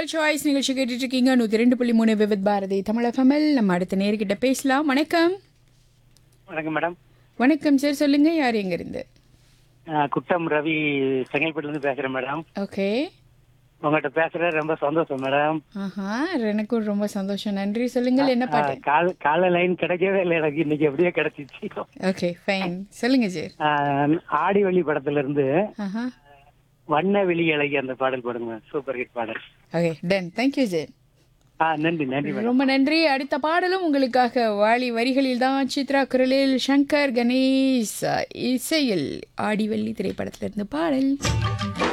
உங்கள் சாய்ஸ் நிகழ்ச்சி கேட்டுட்டு இருக்கீங்க நூற்றி ரெண்டு புள்ளி மூணு விவித் பாரதி தமிழ் எஃப்எம்எல் நம்ம அடுத்த நேர்கிட்ட பேசலாம் வணக்கம் வணக்கம் மேடம் வணக்கம் சார் சொல்லுங்க யார் எங்க இருந்து ஆஹ் குட்டம் ரவி செங்கல்பட்டுல இருந்து பேசுறேன் மேடம் ஓகே உங்ககிட்ட பேசுற ரொம்ப சந்தோஷம் மேடம் ஆஹா எனக்கும் ரொம்ப சந்தோஷம் நன்றி சொல்லுங்கள் என்ன பாட்டு ஆஹ் கால கால லைன் கிடைக்கவே இல்லை எனக்கு இன்னைக்கு எப்படியோ கிடைச்சிச்சு ஓகே ஃபைன் சொல்லுங்க சார் ஆஹ் ஆடிவள்ளி படத்துல இருந்து ஆஹா வண்ண வெளி அழகி அந்த பாடல் பாடுங்க சூப்பர் ஹிட் பாடல் ஓகே டன் தேங்க்யூ சார் ஆ நன்றி நன்றி மேடம் ரொம்ப நன்றி அடுத்த பாடலும் உங்களுக்காக வாலி வரிகளில் தான் சித்ரா குரலில் சங்கர் கணேஷ் இசையில் ஆடிவள்ளி திரைப்படத்திலிருந்து பாடல்